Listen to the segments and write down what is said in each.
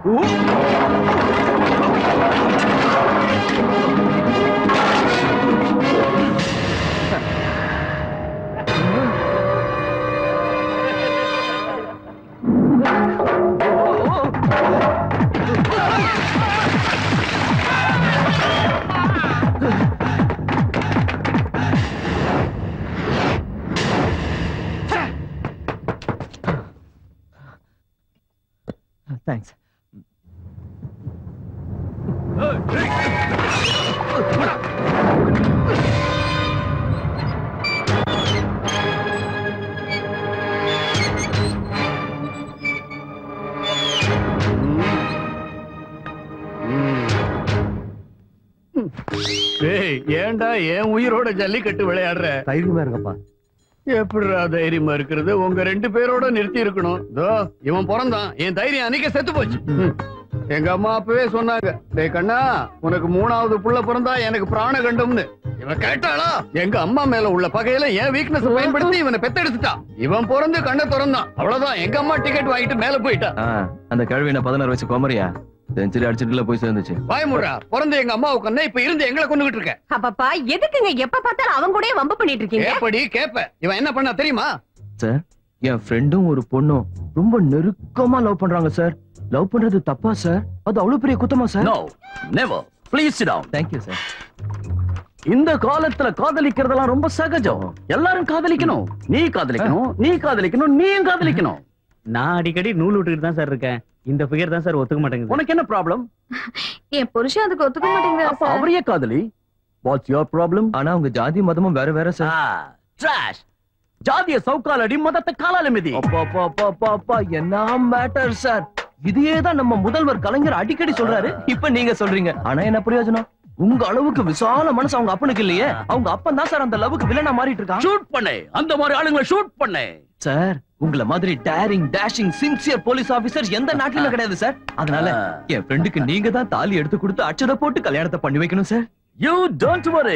Thanks ஏய் ஏன்டா என் உயிரோட ஜல்லிக்கட்டு விளையாடுற தைரியமா இருங்கப்பா எப்படிடா தைரியமா இருக்கிறது உங்க ரெண்டு பேரோட நிறுத்தி இருக்கணும் தோ இவன் பிறந்தான் என் தைரியம் அன்னைக்கே செத்து போச்சு ம். எங்க அம்மா அப்பவே சொன்னாங்க டேய் கண்ணா உனக்கு மூணாவது புள்ள பிறந்தா எனக்கு பிராண கண்டம்னு இவன் கேட்டாளா எங்க அம்மா மேல உள்ள பகையில என் வீக்னஸ் பயன்படுத்தி இவனை பெத்தெடுத்துட்டான் இவன் பிறந்து கண்ணை திறந்தான் அவ்வளவுதான் எங்க அம்மா டிக்கெட் வாங்கிட்டு மேல போயிட்டா ஆ, அந்த கழுவின பதினாறு வயசு குமரியா செஞ்சுரி அடிச்சுட்டுல போய் சேர்ந்துச்சு வாய்முறா பிறந்து எங்க அம்மாவுக்கு கொன்ன இப்ப இருந்து எங்களை கொண்டுகிட்டு இருக்க அப்பப்பா எதுக்குங்க எப்ப பார்த்தாலும் அவங்க கூட வம்பு பண்ணிட்டு இருக்கீங்க கேப்படி கேப்ப இவன் என்ன பண்ணா தெரியுமா சார் என் ஃப்ரெண்டும் ஒரு பொண்ணும் ரொம்ப நெருக்கமா லவ் பண்றாங்க சார் லவ் பண்றது தப்பா சார் அது அவ்வளவு பெரிய குத்தமா sir no never please sit down thank you sir இந்த காலத்துல காதலிக்கிறதெல்லாம் ரொம்ப சகஜம் எல்லாரும் காதலிக்கணும் நீ காதலிக்கணும் நீ காதலிக்கணும் நீயும் காதலிக்கணும் நான் அடிக்கடி நூல் விட்டுக்கிட்டு தான் சார் இருக்கேன் இந்த ஃபிகர் தான் சார் ஒத்துக்க மாட்டேங்குது உனக்கு என்ன ப்ராப்ளம் என் புருஷன் அதுக்கு ஒத்துக்க மாட்டேங்கிறாரு அப்ப அவரையே காதலி வாட்ஸ் யுவர் ப்ராப்ளம் ஆனா உங்க ஜாதி மதமும் வேற வேற சார் ட்ராஷ் ஜாதிய சவுக்கால் அடி மதத்தை காலால மிதி அப்பா அப்பா அப்பா அப்பா அப்பா என்ன மேட்டர் சார் இதையே தான் நம்ம முதல்வர் கலைஞர் அடிக்கடி சொல்றாரு இப்ப நீங்க சொல்றீங்க ஆனா என்ன பிரயோஜனம் உங்க அளவுக்கு விசால மனசு அவங்க அப்பனுக்கு இல்லையே அவங்க அப்பன் தான் சார் அந்த லவ்வுக்கு வில்லனா மாறிட்டு இருக்கான் ஷூட் பண்ணு அந்த மாதிரி ஆளுங்களை ஷூட் பண்ணு சார் உங்கள மாதிரி daring dashing sincere police officer எந்த நாட்டிலும் கிடையாது சார் அதனால என் ஃப்ரெண்டுக்கு நீங்க தான் தாலி எடுத்து கொடுத்து அச்சத போட்டு கல்யாணத்தை பண்ணி வைக்கணும் சார் யூ டோன்ட் வரி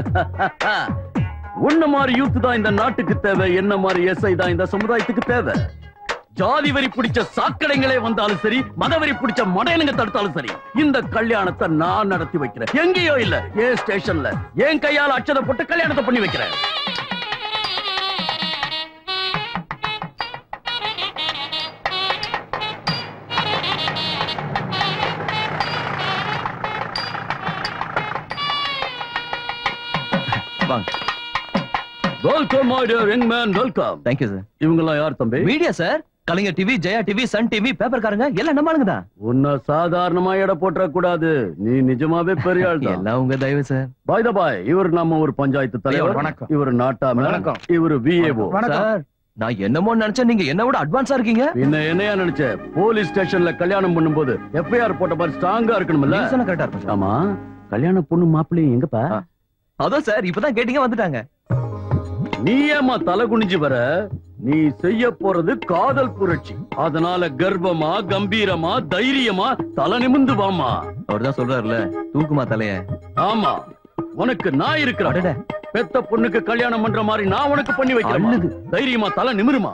உன்ன மாதிரி யூத் தான் இந்த நாட்டுக்கு தேவை என்ன மாதிரி எஸ்ஐ தான் இந்த சமுதாயத்துக்கு தேவை ஜாதி வரி பிடிச்ச சாக்கடைங்களே வந்தாலும் சரி மதவெறி பிடிச்ச மடையனுங்க தடுத்தாலும் சரி இந்த கல்யாணத்தை நான் நடத்தி வைக்கிறேன் எங்கேயோ இல்ல ஏன் ஸ்டேஷன்ல என் கையால அச்சதை போட்டு கல்யாணத்தை பண்ணி வைக்கிறேன் வாங்க welcome my dear young man welcome thank you sir இவங்கெல்லாம் யார் தம்பி media sir Kalaignar TV Jaya TV Sun TV பேப்பர்காரங்க எல்லாம் நம்ம ஆளுங்க தான் உன்னை சாதாரணமா எடை போட்டுற கூடாது நீ நிஜமாவே பெரிய ஆள் தான் எல்லாம் உங்க தயவு சார் பாய் த பாய் இவர் நம்ம ஒரு பஞ்சாயத்து தலைவர் வணக்கம். இவர் நாட்டாம வணக்கம். இவர் விஏஓ சார் நான் என்னமோ நினைச்சேன் நீங்க என்ன விட அட்வான்ஸா இருக்கீங்க பின்ன என்னையா நினைச்ச போலீஸ் ஸ்டேஷன்ல கல்யாணம் பண்ணும்போது எஃப்ஐஆர் போட்ட மாதிரி ஸ்ட்ராங்கா இருக்கணும்ல நீங்க சொன்னா கரெக்டா இருக்கும் சார் ஆமா கல்யாண பொண்ணு மாப்பிள்ளையும் எங்கப்பா ஆ. அதான் சார் இப்பதான் கேட்டீங்க வந்துட்டாங்க நீ ஏமா தலை குனிஞ்சு வர நீ செய்ய போறது காதல் புரட்சி அதனால கர்வமா கம்பீரமா தைரியமா தலை நிமிந்து வாமா அவர் தான் சொல்றாருல தூக்குமா தலைய ஆமா உனக்கு நான் இருக்கிறேன் அடடே. பெத்த பொண்ணுக்கு கல்யாணம் பண்ற மாதிரி நான் உனக்கு பண்ணி வைக்கிறேன் அள்ளுது. தைரியமா தலை நிமிருமா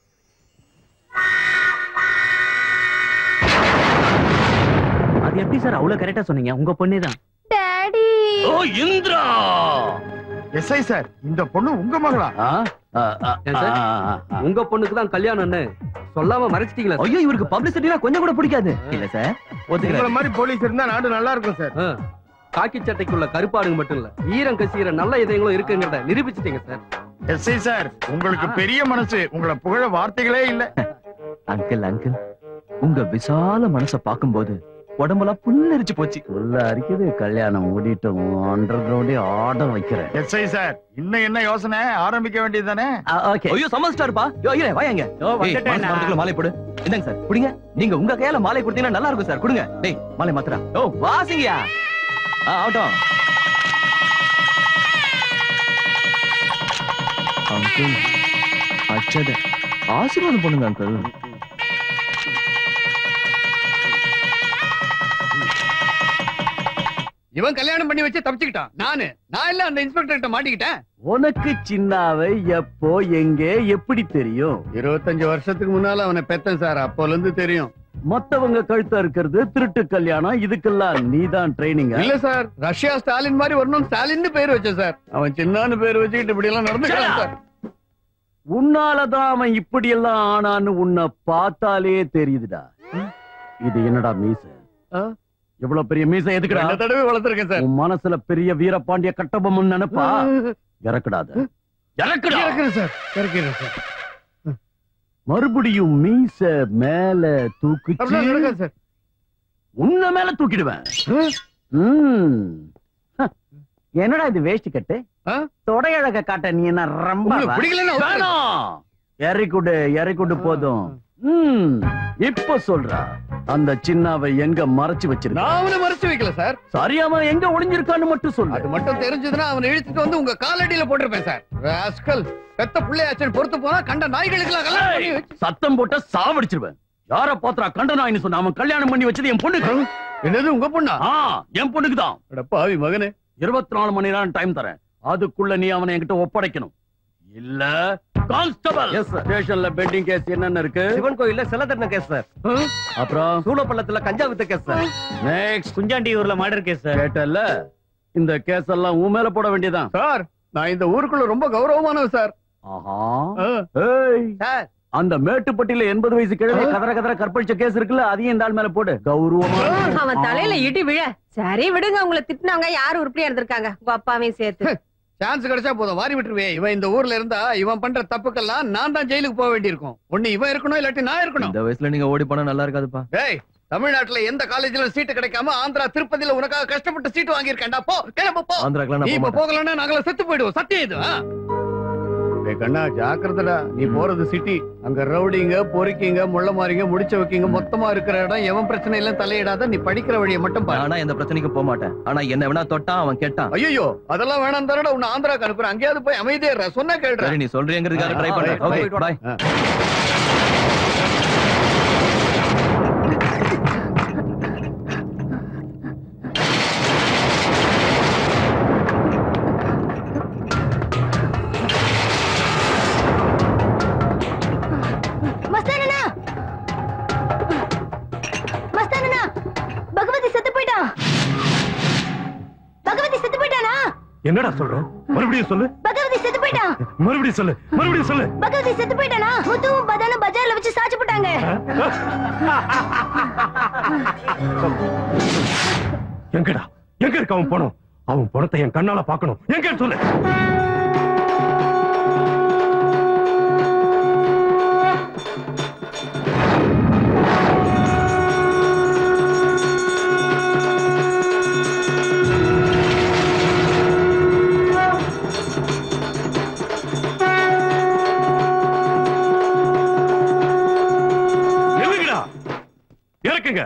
அது எப்படி சார் அவ்வளவு கரெக்டா சொன்னீங்க உங்க பொண்ணே தான் daddy oh Indira SI sir இந்த பொண்ணு உங்க மகளா ஆ? ஆ, ஆ, ஏன் சார்? ஆ, ஆ, ஆ. உங்க பொண்ணுக்கு தான் கல்யாணம்னு சொல்லாம மறைச்சிட்டீங்களா ஐயோ இவருக்கு பப்ளிசிட்டினா கொஞ்சம் கூட பிடிக்காது இல்ல சார் ஒத்துக்கிறேன் மாதிரி போலீஸ் இருந்தா நாடு நல்லா இருக்கும் சார் ஆ. காக்கி சட்டைக்குள்ள கருப்பாடுங்க மட்டும் இல்ல ஈரம் கசிகிற நல்ல இதயங்களும் இருக்குங்கிறத நிரூபிச்சிட்டீங்க சார் எஸ்ஐ சார் உங்களுக்கு பெரிய மனசு உங்களை புகழ வார்த்தைகளே இல்ல அங்கிள் அங்கிள் உங்க விசால மனச பாக்கும்போது உடம்பெல்லாம் புல்லரிச்சு போச்சு உள்ள அரிக்குது கல்யாணம் மூடிட்டோம் அண்டர் கிரவுண்டே ஆட வைக்கிறேன் எஸ்ஐ சார் இன்னும் என்ன யோசனை ஆரம்பிக்க வேண்டியதுதானே ஓகே ஐயோ சமஸ்டாருப்பா யோ இல்ல வாங்க மாலை போடு இந்தாங்க சார் குடிங்க நீங்க உங்க கையால மாலை கொடுத்தீங்கன்னா நல்லா இருக்கும் சார் கொடுங்க டேய் மாலை மாத்திரா ஓ வாசிங்கயா ஆ ஆகட்டும் அங்கிள் அச்சத ஆசீர்வாதம் பண்ணுங்க அங்கிள் இவன் கல்யாணம் பண்ணி வச்சு தப்பிச்சுக்கிட்டான் நானு நான் இல்ல அந்த இன்ஸ்பெக்டர் கிட்ட மாட்டிக்கிட்டேன் உனக்கு சின்னாவை எப்போ எங்கே எப்படி தெரியும் இருபத்தஞ்சு வருஷத்துக்கு முன்னால அவனை பெத்தேன் சார் அப்போல இருந்து தெரியும் மத்தவங்க கழுத்தா இருக்கிறது திருட்டு கல்யாணம் இதுக்கெல்லாம் நீதான் ட்ரைனிங் இல்ல சார் ரஷ்யா ஸ்டாலின் மாதிரி வரணும் ஸ்டாலின் பேர் வச்சேன் சார் அவன் சின்னான்னு பேர் வச்சுக்கிட்டு இப்படி எல்லாம் நடந்துக்கலாம் சார் உன்னாலதான் அவன் இப்படி எல்லாம் ஆனான்னு உன்னை பார்த்தாலே தெரியுதுடா இது என்னடா மீச ஆ? எவ்வளவு பெரிய மீச எதுக்குடா ரெண்டு தடவை வளர்த்திருக்கேன் சார் உன் மனசுல பெரிய வீரபாண்டிய கட்டபொம்மன் நினைப்பா இறக்குடாத இறக்குடா இறக்குறேன் சார் இறக்கிறேன் சார் மறுபடியும் மீச மேல தூக்குச்சு அப்படிலாம் நடக்காது சார் உன்ன மேல தூக்கிடுவேன் ம். ஹ. என்னடா இது வேஷ்டி கட்டு ஆ? தொடையழக காட்ட நீ என்ன ரொம்ப உங்களுக்கு பிடிக்கலன்னா அவுத்துறேன். வேணாம் இறக்குடு இறக்குடு போதும் ம். இப்ப சொல்றா அந்த சின்னாவை எங்க மறைச்சு வச்சிருக்க நான் அவனை மறைச்சு வைக்கல சார் சரியாம எங்க ஒளிஞ்சிருக்கான்னு மட்டும் சொல்லு அது மட்டும் தெரிஞ்சதுன்னா அவனை இழுத்துட்டு வந்து உங்க காலடியில போட்டிருப்பேன் சார் ராஸ்கல் பெத்த பிள்ளையாச்சன் பொறுத்து போனா கண்ட நாய்களுக்கெல்லாம் கல்யாணம் பண்ணி வச்சு- சத்தம் போட்ட சாவடிச்சிருவேன் யார பாத்திரா கண்டனாயின்னு சொன்ன அவன் கல்யாணம் பண்ணி வச்சது என் பொண்ணுக்கு என்னது உங்க பொண்ணா ஆ என் பொண்ணுக்கு தான் அட பாவி மகனே இருபத்தி நாலு மணி நேரம் டைம் தரேன் அதுக்குள்ள நீ அவனை என்கிட்ட ஒப்படைக்கணும் இல்ல கான்ஸ்டபிள் Yes, sir. ஸ்டேஷன்ல பெண்டிங் கேஸ் என்னென்ன இருக்கு சிவன் கோயில்ல சில தட்டின கேஸ் சார் அப்புறம் சூளப்பள்ளத்துல கஞ்சா வித்த கேஸ் சார் நெக்ஸ்ட் குஞ்சாண்டி ஊர்ல மர்டர் கேஸ் சார் கேட்டல்ல இந்த கேஸ் எல்லாம் உன் மேல போட வேண்டியதான் சார் நான் இந்த ஊருக்குள்ள ரொம்ப கௌரவமானவன் சார் ஆஹா ஆ. ஏய் சார் அந்த மேட்டுப்பட்டியில எண்பது வயசு கிழமை கதற கதற கற்பழிச்ச கேஸ் இருக்குல்ல அதையும் இந்த ஆள் மேல போடு கௌரவமா அவன் தலையில இடி விழ சரி விடுங்க உங்களை திட்டினவங்க யாரு உருப்படியா இருந்திருக்காங்க உங்க அப்பாவையும் சேர்த்து சான்ஸ் கிடைச்சா போதும் வாரி விட்டுருவே இவன் இந்த ஊர்ல இருந்தா இவன் பண்ற தப்புக்கெல்லாம் நான் தான் ஜெயிலுக்கு போக வேண்டியிருக்கும் ஒண்ணு இவன் இருக்கணும் இல்லாட்டி நான் இருக்கணும் இந்த வயசுல நீங்க ஓடி போனா நல்லா இருக்காதுப்பா டேய் தமிழ்நாட்டுல எந்த காலேஜ்ல சீட்டு கிடைக்காம ஆந்திரா திருப்பதியில உனக்காக கஷ்டப்பட்டு சீட்டு வாங்கியிருக்கேன்டா போ கிளம்பு போ ஆந்திராக்கெல்லாம் நீ நான் இப்ப போக மாட்டேன். போகலன்னா நாங்கள செத்து போயிடுவோம் சத்தியம் இது ஆ? டேய் கண்ணா ஜாக்கிரதடா நீ போறது சிட்டி அங்க ரவுடிங்க பொறுக்கிங்க முள்ள மாறிங்க முடிச்ச வைக்கிங்க மொத்தமா இருக்கிற இடம் எவன் பிரச்சனை எல்லாம் தலையிடாத நீ படிக்கிற வழியை மட்டும் பாரு நானா எந்த பிரச்சனைக்கும் போக மாட்டேன் ஆனா என்ன வேணா தொட்டான் அவன் கேட்டான் ஐயோ அதெல்லாம் வேணாம் தானடா உன்னை ஆந்திராக்கு அனுப்புறேன் அங்கேயாவது போய் அமைதியா இருடா சொன்னா கேளுடா சரி நீ சொல்றீங்கிறதுக்காக ட்ரை ஆ, பண்றேன் bye, ஓகே bye. பாய் ஆ. மஸ்தானனா மஸ்தானனா பகவதி செத்து போயிட்டான் பகவதி செத்து போயிட்டானா என்னடா சொல்ற மறுபடியும் சொல்லு பகவதி செத்து போயிட்டான் மறுபடியும் சொல்லு மறுபடியும் சொல்லு பகவதி செத்து போயிட்டானா முத்துவும் பதானும் பஜார்ல வச்சு சாச்சு போட்டாங்க எங்கடா எங்க இருக்கு அவன் பணம் அவன் பணத்தை என் கண்ணால பார்க்கணும் எங்க சொல்லு நில்லுங்கடா இறக்குங்க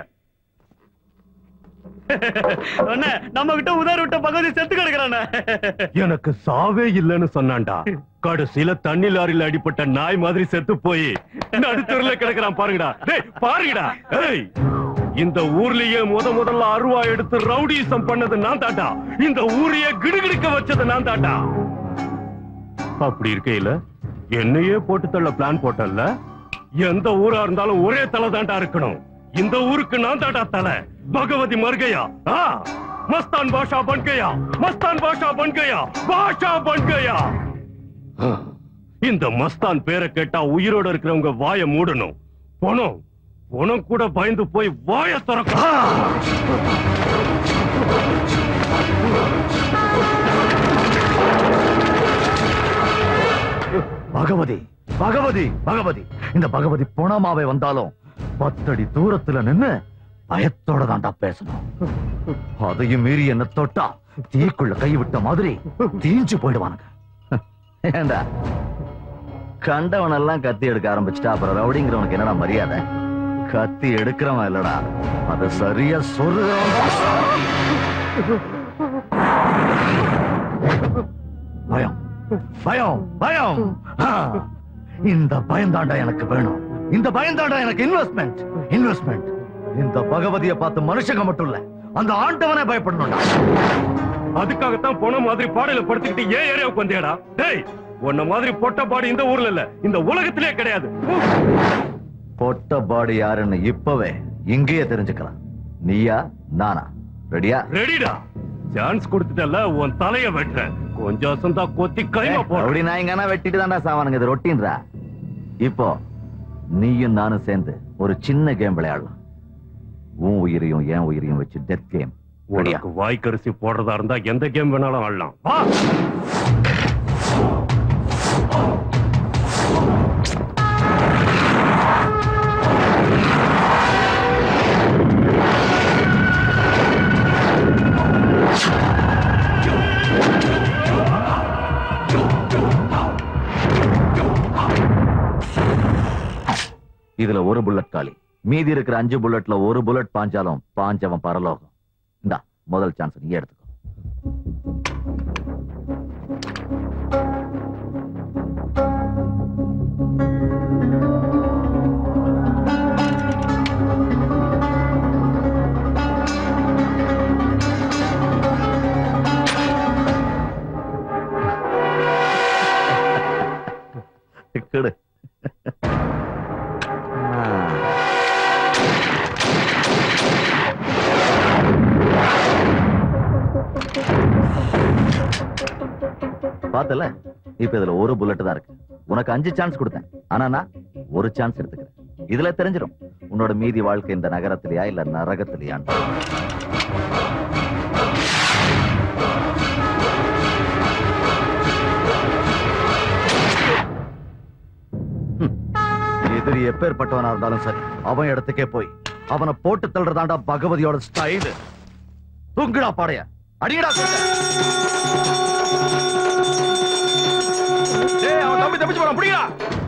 அண்ணா நம்ம கிட்ட உதார் விட்ட பகவதி செத்து கிடக்குறானே எனக்கு சாவே இல்லைன்னு சொன்னான்டா கடைசியில தண்ணி லாரியில அடிபட்ட நாய் மாதிரி செத்து போய் நடுத்தருல கிடக்குறான் பாருங்கடா டேய் பாருங்கடா ஏய் இந்த ஊர்லயே முத முதல்ல அருவா எடுத்து ரவுடிசம் பண்ணது நான் தாட்டா இந்த ஊரையே கிடுகிடுக்க வச்சது நான் தாட்டா அப்படி இருக்கையில என்னையே போட்டு தள்ள பிளான் போட்டல்ல எந்த ஊரா இருந்தாலும் ஒரே தலை தாண்டா இருக்கணும் இந்த ஊருக்கு நான் தாண்டா தலை பகவதி மர்கையா ஆ மஸ்தான் பாஷா பன் கயா மஸ்தான் பாஷா பன் கயா பாஷா பன் கயா இந்த மஸ்தான் பேரை கேட்டா உயிரோட இருக்கிறவங்க வாயை மூடணும் பணம் பணம் கூட பயந்து போய் வாயை திறக்க பகவதி பகவதி பகவதி இந்த பகவதி புணமாவே வந்தாலும் பத்தடி தூரத்துல நின்னு பயத்தோட தான்டா பேசணும் அதையும் மீறி என்ன தொட்டா தீக்குள்ள கை விட்ட மாதிரி தீஞ்சு போயிடுவானுங்க ஏண்டா கண்டவன் எல்லாம் கத்தி எடுக்க ஆரம்பிச்சுட்டா அப்புறம் ரவுடிங்கிறவனுக்கு என்னடா மரியாதை கத்தி எடுக்கிறவன் இல்லடா அது சரியா சொல்லுறவன் பயம் பயம் பயம் ஆ, இந்த பயம் தாண்டா எனக்கு வேணும் இந்த பயம் தாண்டா எனக்கு இன்வெஸ்ட்மெண்ட் இன்வெஸ்ட்மெண்ட் இந்த பகவதியை பார்த்து மனுஷங்க மட்டும் இல்ல அந்த ஆண்டவனே பயப்படணும்டா அதுக்காகத்தான் போன மாதிரி பாடையில படுத்துக்கிட்டு ஏன் ஏரியாவுக்கு வந்தியாடா டேய் உன்ன மாதிரி பொட்ட பாடு இந்த ஊர்ல இல்ல இந்த உலகத்திலே கிடையாது பொட்ட பாடி யாருன்னு இப்பவே இங்கேயே தெரிஞ்சுக்கலாம் நீயா நானா ரெடியா ரெடிடா சான்ஸ் கொடுத்துட்டல உன் தலைய வெட்டுறேன் கொஞ்சம் அசந்தா கொத்தி கைமா போட அப்படி நான் எங்கன்னா வெட்டிட்டு தான்டா சாவானுங்க இது ரொட்டீன்றா இப்போ நீயும் நானும் சேர்ந்து ஒரு சின்ன கேம் விளையாடலாம் உன் உயிரையும் என் உயிரையும் வச்சு டெத் கேம் ரெடியா உனக்கு வாய்க்கரிசி போடுறதா இருந்தா எந்த கேம் வேணாலும் ஆடலாம் வா இதுல ஒரு புல்லட் காலி மீதி இருக்கிற அஞ்சு புல்லட்ல ஒரு புல்லட் பாஞ்சாலும் பாஞ்சவன் பரலோகம் இந்தா முதல் சான்ஸ் நீ எடுத்துக்கோ கெடு பார்த்தல இப்ப இதுல ஒரு புல்லட் தான் இருக்கு உனக்கு அஞ்சு சான்ஸ் கொடுத்தேன் ஆனா நான் ஒரு சான்ஸ் எடுத்துக்கிறேன் இதுல தெரிஞ்சிடும் உன்னோட மீதி வாழ்க்கை இந்த நகரத்திலயா இல்ல நரகத்திலயான்னு ஹம். எதிரி எப்பேற்பட்டவனா இருந்தாலும் சரி அவன் இடத்துக்கே போய் அவனை போட்டு தள்ளுறதாண்டா பகவதியோட ஸ்டைல் தூங்குடா பாடைய அடியடா அவன் தம்பி தப்பிச்சு போறான் புடிடா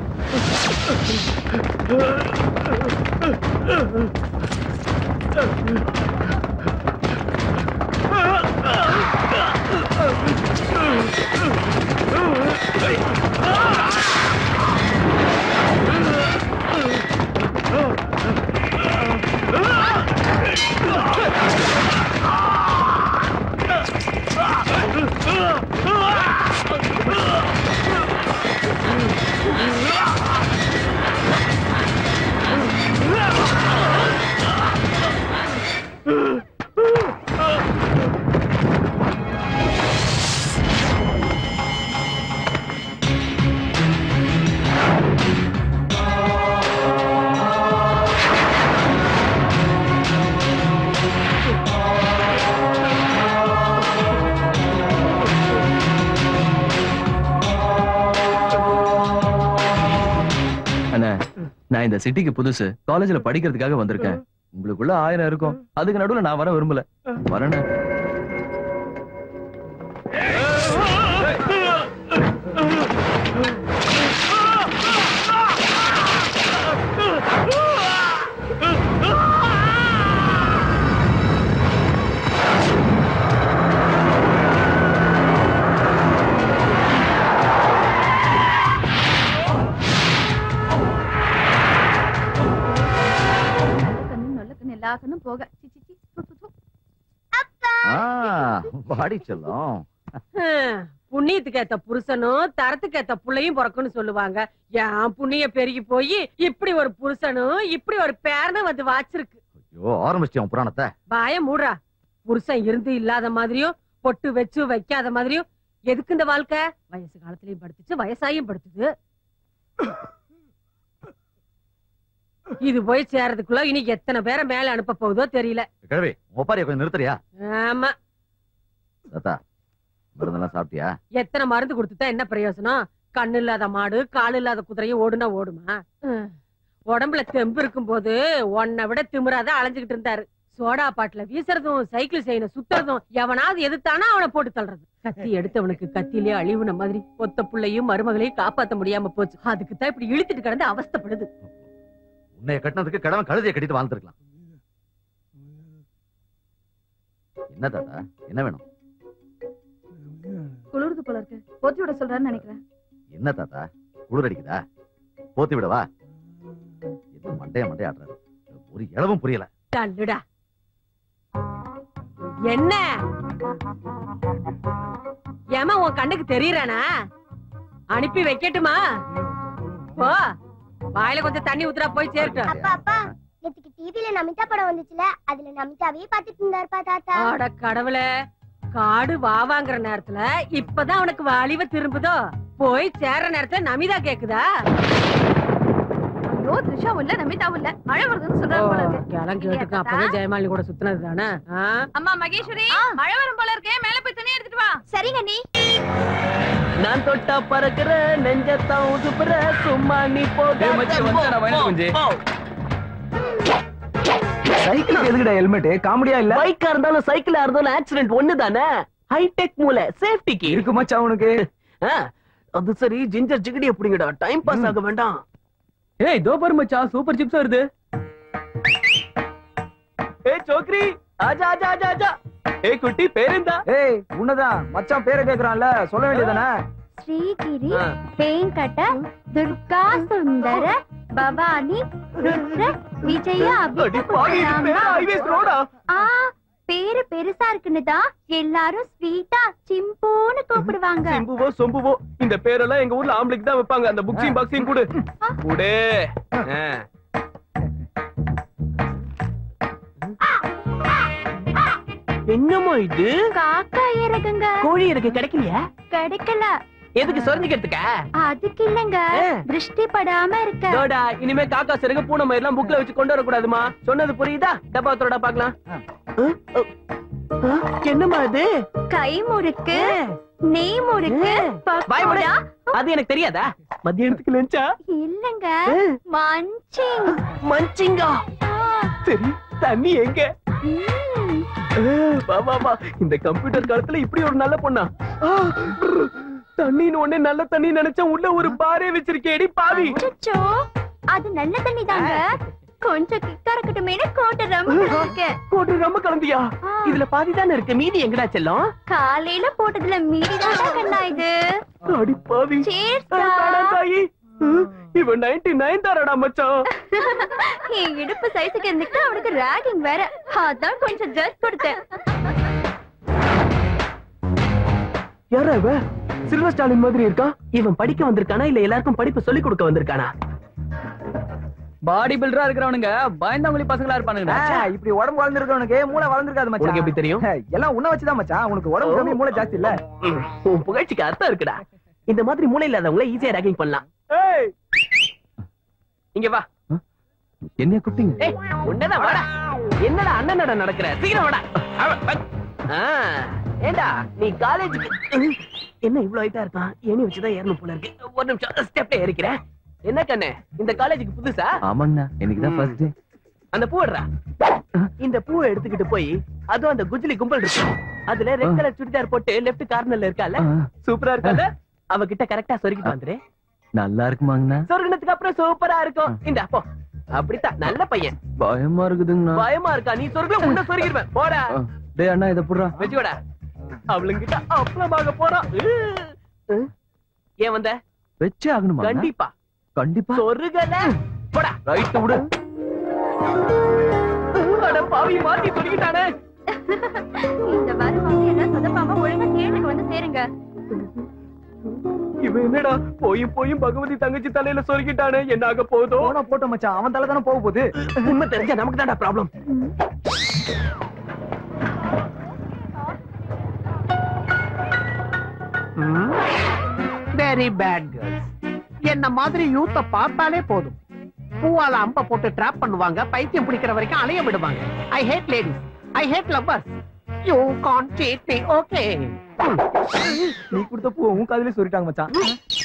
அண்ணா நான் இந்த சிட்டிக்கு புதுசு காலேஜ்ல படிக்கிறதுக்காக வந்திருக்கேன் உங்களுக்குள்ள ஆயிரம் இருக்கும் அதுக்கு நடுவுல நான் வர விரும்பல வரேண்ணே கண்ணு நல்ல கண்ணு எல்லா கண்ணும் போக சி, சி, சி. து, து, து. பாடி செல்லம் ஹம், புண்ணியத்துக்கு ஏத்த புருஷனும் தரத்துக்கு ஏத்த புள்ளையும் பிறக்கும்னு சொல்லுவாங்க என் புண்ணிய பெருகி போய் இப்படி ஒரு புருஷனும் இப்படி ஒரு பேரனும் வந்து வாச்சிருக்கு ஐயோ ஆரம்பிச்சிட்டேன் புராணத்தை வாய மூடுறா புருஷன் இருந்து இல்லாத மாதிரியும் பொட்டு வச்சு வைக்காத மாதிரியும் எதுக்கு இந்த வாழ்க்கை வயசு காலத்திலயும் படுத்துச்சு வயசாயும் படுத்துது இது போய் சேர்றதுக்குள்ள இனி எத்தனை பேரை மேல அனுப்ப போகுதோ தெரியல கிழவி ஒப்பாரியா கொஞ்சம் நிறுத்துறியா ஆமா தாத்தா மருந்தெல்லாம் சாப்பிட்டியா எத்தனை மருந்து கொடுத்துட்டா என்ன பிரயோஜனம் கண்ணு இல்லாத மாடு கால் இல்லாத குதிரையும் ஓடுனா ஓடுமா ஹம். உடம்புல தெம்பு இருக்கும்போது உன்னை விட திமிராத அலைஞ்சுகிட்டு இருந்தாரு சோடா பாட்டுல வீசுறதும் சைக்கிள் செய்யன சுத்துறதும் எவனாவது எதிர்த்தானா அவனை போட்டு தள்ளுறது கத்தி எடுத்தவனுக்கு கத்திலே அழிவுன மாதிரி ஒத்த புள்ளையும் மருமகளையும் காப்பாத்த முடியாம போச்சு அதுக்கு தான் இப்படி இழுத்துட்டு கிடந்து அவஸ்தைப்படுது உன்னைய கட்டினதுக்கு கடவன் கழுதையை கட்டிட்டு வாழ்ந்துருக்கலாம் என்ன தாத்தா என்ன வேணும் குளிருது போல இருக்கு போத்தி விட சொல்றான்னு நினைக்கிறேன் என்ன தாத்தா குளிர் அடிக்குதா போத்தி விடவா என்ன மண்டைய மண்டைய ஆடுறாரு ஒரு இளவும் புரியல தள்ளுடா என்ன ஏமா உன் கண்ணுக்கு தெரியறானா அனுப்பி வைக்கட்டுமா போ வாயில கொஞ்சம் தண்ணி ஊத்துறா போய் சேரட்டும் அப்பா அப்பா நேத்துக்கு டிவில நமிதா படம் வந்துச்சுல அதுல நமிதாவே பாத்துட்டு இருந்தாருப்பா தாத்தா ஆட கடவுளே காடு வாவாங்கிற நேரத்துல இப்பதான் அவனுக்கு வாலிவ திரும்புதோ போய் சேர்ற நேரத்துல நமிதா கேக்குதா ஐயோ த்ரிஷாவும் இல்ல நமிதாவும் இல்ல மழை வருதுன்னு சொல்றாங்க போல இருக்கு கிளம் கேட்டுக்கு அப்பவே ஜெயமாலி கூட சுத்தினது தானே அம்மா மகேஸ்வரி மழை வரும் போல இருக்கே மேல போய் துணி எடுத்துட்டு வா சரிங்க நீ நான் தொட்டா பறக்கிற நெஞ்சத்தான் உசுப்புற சும்மா நீ சைக்கிளுக்கு எதுக்குடா ஹெல்மெட் காமெடியா இல்ல பைக்கா இருந்தாலும் சைக்கிளா இருந்தாலும் ஆக்சிடென்ட் ஒண்ணு தானே ஹைடெக் மூளை சேஃப்டிக்கு இருக்கு மச்சான் உனக்கு அது சரி ஜிஞ்சர் ஜிகடி எப்படிங்கடா டைம் பாஸ் ஆக வேண்டாம் ஏய் தோ பாரு மச்சான் சூப்பர் சிப்ஸ் வருது ஏய் சோக்ரி ஆஜா ஆஜா ஆஜா ஆஜா ஏய் குட்டி பேருந்தா ஏய் உன்னதான் மச்சான் பேரை கேக்குறான்ல சொல்ல வேண்டியதானே ஸ்ரீகிரி வெங்கட துர்கா சுந்தர பவானி ருத்ர விஜய ரோடா ஆ பேரு பெருசா இருக்குன்னு தான் எல்லாரும் ஸ்வீட்டா சிம்புன்னு கூப்பிடுவாங்க சிம்புவோ சொம்புவோ இந்த பேரெல்லாம் எங்க ஊர்ல ஆம்பளைக்கு தான் வைப்பாங்க அந்த புக்ஸிங் பாக்ஸிங் கொடு குடு ஆ. என்னம்மா இது காக்கா இறகுங்க கோழி இருக்கு கிடைக்கலையா கிடைக்கல எதுக்கு சொரிஞ்சுக்கிறதுக்கா அதுக்கு இல்லங்க திருஷ்டி படாம இருக்க டோடா இனிமே காக்கா சிறகு பூனை மயிர் எல்லாம் புக்ல வச்சு கொண்டு வரக்கூடாதுமா சொன்னது புரியுதா டப்பா தோடா பாக்கலாம் என்னம்மா இது கை முறுக்கு நெய் முறுக்கு வாய் மூடு. பக்கோடா அது எனக்கு தெரியாதா மத்தியானத்துக்கு லஞ்சா இல்லங்க மஞ்சிங் மஞ்சிங்கா சரி தண்ணி எங்க ஆ, வா வா வா இந்த கம்ப்யூட்டர் காலத்துல இப்படி ஒரு நல்ல பொண்ணா ஆ, தண்ணின்னு உடனே நல்ல தண்ணி நினைச்சா உள்ள ஒரு பாரே வச்சிருக்கேடி பாவி அச்சச்சோ அது நல்ல தண்ணி தாங்க கொஞ்சம் கிக்கா இருக்கட்டுமேனு கோட்டை ரொம்ப இருக்கேன் கோட்டு ரொம்ப கலந்தியா இதுல பாதி தானே இருக்கு மீதி எங்கடா செல்லம் காலையில போட்டதுல மீதி தான் கண்ணா இது அடி பாவி Cheers, ஆ, தாடா தாயி ஆ, இவன் நைன்டி நைன் தாரடா மச்சான் என் இடுப்பு சைஸுக்கு இருந்துட்டு அவனுக்கு ராகிங் வேற அதான் கொஞ்சம் ஜஸ்ட் கொடுத்தேன் யாரா இவ சில்வர் ஸ்டாலின் மாதிரி இருக்கான் இவன் படிக்க வந்திருக்கானா இல்ல எல்லாருக்கும் படிப்பு சொல்லி கொடுக்க வந்திருக்கானா பாடி பில்டரா இருக்கிறவனுங்க பயந்தாங்குழி பசங்களா இருப்பானுங்க இப்படி உடம்பு வளர்ந்துருக்கவனுக்கு மூளை வளர்ந்துருக்காது உனக்கு மச்சான் எப்படி தெரியும் எல்லாம் உன்ன வச்சுதான் மச்சான் உனக்கு உடம்பு கம்மி மூளை ஜாஸ்தி இல்ல ம், உன் புகழ்ச்சிக்கு அர்த்தம் இருக்குடா இந்த மாதிரி மூளை இல்லாதவங்கள ஈஸியா ரேக்கிங் பண்ணலாம் இங்க வா என்னைய கூப்பிட்டீங்க ஏய் உன்னதான் வாடா என்னடா அண்ணனடா நடக்கிற சீக்கிரம் வாடா அவ- வ- ஆ, ஏண்டா நீ காலேஜுக்கு என்ன இவ்வளவு ஹைட்டா இருக்கான் ஏணி வச்சுதான் ஏறணும் போல இருக்கு ஒரு நிமிஷம் ஸ்டெப்ல ஏறிக்கிறேன் என்ன கண்ணு இந்த காலேஜுக்கு புதுசா ஆமாங்கண்ணா இன்னைக்கு தான் ஃபர்ஸ்ட் டே அந்த பூடுறா இந்த பூவை எடுத்துக்கிட்டு போய் அதுவும் அந்த குஜ்லி கும்பல் இருக்கு அதுல ரெட் கலர் சுடிதார் போட்டு லெஃப்ட் கார்னர்ல இருக்கால சூப்பரா இருக்கால அவகிட்ட கரெக்டா சொருகிட்டு வந்துரு நல்லா இருக்குமாங்கண்ணா சொருகினதுக்கு அப்புறம் சூப்பரா இருக்கும் இந்த போ அப்படித்தான் நல்ல பையன் பயமா இருக்குதுங்கண்ணா பயமா இருக்கா நீ சொருக உன்ன சொருகிடுவேன் போடா ஆ, டேய் அண்ணா இத புடுறா வச்சுக்கோடா அவளுங்கிட்ட அப்பளமாக போறான் உ. ஏன் வந்த வச்சே ஆகணுமா கண்டிப்பா கண்டிப்பா சொருகல போடா ரைட் விடு அட பாவி மாத்தி சொல்லிட்டானே இந்த வாரம் வந்து என்ன சொதப்பாம ஒழுங்கா தேர்வுக்கு வந்து சேருங்க இவன் என்னடா போயும் போயும் பகவதி தங்கச்சி தலையில சொருகிட்டானே என்ன ஆக போதோ போனா போட்டோம் மச்சான் அவன் தலை தானே போக போகுது உண்மை தெரிஞ்சா நமக்கு தான்டா ப்ராப்ளம் வெரி பேட் கேர்ள்ஸ் என்ன மாதிரி யூத்த பார்த்தாலே போதும் பூவால அம்ப போட்டு ட்ராப் பண்ணுவாங்க பைத்தியம் பிடிக்கிற வரைக்கும் அலைய விடுவாங்க I hate ladies I hate lovers you can cheat me okay நீ கொடுத்த பூ உன் காதுலயே சொல்லிட்டாங்க மச்சான்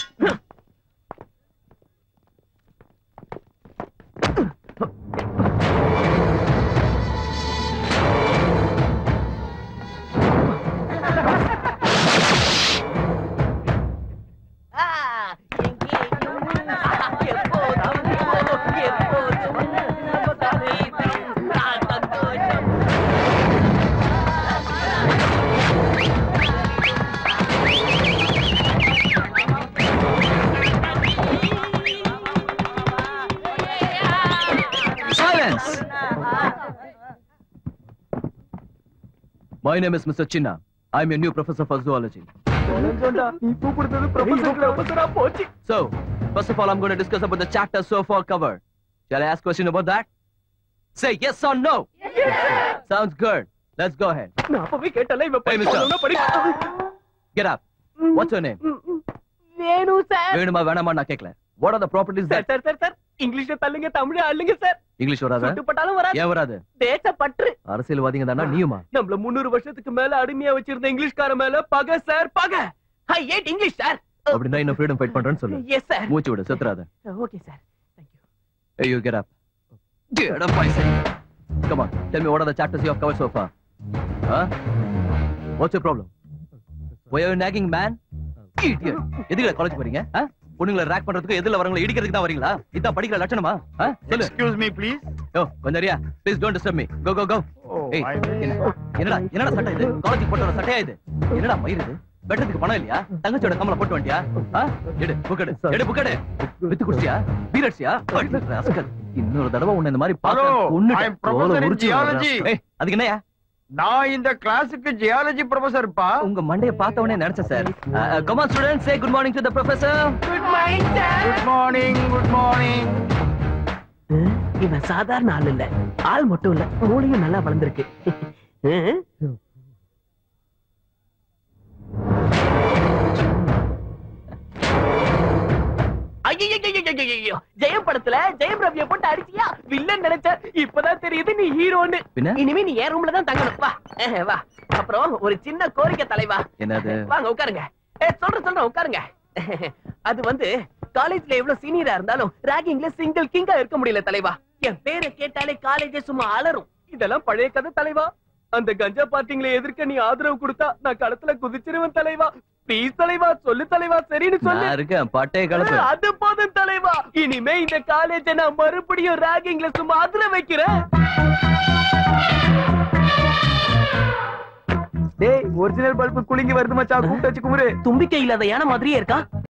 Silence! My name is Mr. Chinna. I'm your new professor for zoology. நீ பூ கொடுத்தது ப்ரொஃபசர் ப்ரொஃபசரா போச்சு So, First of all, I'm going to discuss about the chapter so far covered. Shall I ask question about that? Say yes or no. Sounds good. Let's go ahead. நான் அப்பவே கேட்டல இவ Hey, mister. படிக்கணும்னா படிக்க Get up. What's your name? Venu sir வேணுமா வேணாமா நான் கேட்கல. What are the properties sir that sir sir sir இங்கிலீஷ்ல தள்ளுங்க தமிழ் அள்ளுங்க சார் இங்கிலீஷ் வராதா? சுட்டுப்பட்டாலும் வராது ஏன் வராது? தேசப்பற்று அரசியல்வாதிங்க தானா நீயுமா? நம்மள முன்னூறு வருஷத்துக்கு மேல அடிமையா வச்சிருந்த இங்கிலீஷ்கார மேல பகை சார் பகை ஐ ஏட் இங்கிலீஷ் சார் அப்படின்னா இன்னும் freedom fight பண்றேன்னு சொல்லு. எஸ் சார் மூச்சு விடு செத்துறாத. Okay sir Hey, you get up. Get up, I say. Come on, tell me what are the chapters you have covered so far? Huh? What's your problem? Why are you nagging, man? Idiot. எதுக்குல college போறீங்க? ஆ? பொண்ணுங்களை rack பண்றதுக்கு எதுல வரவங்களை இடிக்கிறதுக்கு தான் வரீங்களா? இதான் படிக்கிற லட்சணமா? ஆ? சொல்லு. எக்ஸ்கியூஸ் மீ ப்ளீஸ் யோ, கொஞ்சம் அறியா. Please don't disturb me. Go, go, go. ஏய், என்ன- என்னடா என்னடா சட்டை இது? காலேஜ் போட்டு வர சட்டையா இது? என்னடா மயிர் இது? வெட்டுறதுக்கு பணம் இல்லையா? தங்கச்சியோட கம்மல போட்டு வந்துட்டியா? ஆ? எடு, book எடு. எடு, book எடு. வித்து குடிச்சியா? பீர் அடிச்சியா? அடி, rascal. இன்னொரு தடவை உன்னை இந்த மாதிரி பார்க்க Hello, கொன்னுட்டேன். I am professor தோலை in உரிச்சு geology. விடுறேன். ஏய், அதுக்கு என்னய்யா? நான் இந்த கிளாஸுக்கு ஜியாலஜி ப்ரொஃபசர்ப்பா உங்க மண்டைய பார்த்த உடனே நினைச்சேன் sir come on students say good morning to the professor good morning sir good morning good morning இவன் சாதாரண ஆள் இல்ல ஆள் மட்டும் இல்ல மூளையும் நல்லா வளர்ந்துருக்கு ஐயோ ஜெயம் படத்துல ஜெயம் ரவிய போட்டு அடிச்சியா வில்லன் நினைச்ச இப்பதான் தெரியுது நீ ஹீரோன்னு பின்ன? இனிமே நீ என் ரூம்ல தான் தங்கணும் வா அஹ், வா அப்புறம் ஒரு சின்ன கோரிக்கை தலைவா என்னது வாங்க உட்காருங்க ஏ சொல்றேன் சொல்றேன் உட்காருங்க அது வந்து காலேஜ்ல எவ்வளவு சீனியரா இருந்தாலும் ராகிங்ல சிங்கிள் கிங்கா இருக்க முடியல தலைவா என் பேரை கேட்டாலே காலேஜே சும்மா அலறும் இதெல்லாம் பழைய கதை தலைவா அந்த கஞ்சா பார்ட்டிங்களை எதிர்க்க நீ ஆதரவு கொடுத்தா நான் களத்துல குதிச்சிருவேன் தலைவா ப்ளீஸ் தலைவா சொல்லு தலைவா சரின்னு சொல்லு நான் இருக்கேன் பட்டைய கலப்பு அது போதும் தலைவா இனிமே இந்த காலேஜ நான் மறுபடியும் ராகிங்ல சும்மா அதிர வைக்கிறேன் டேய் ஒரிஜினல் பல்பு குலுங்கி வருது மச்சான் கூப்பிட்டு வச்சு குமுறு தும்பிக்கை இல்லாத யானை மாதிரியே இருக்கா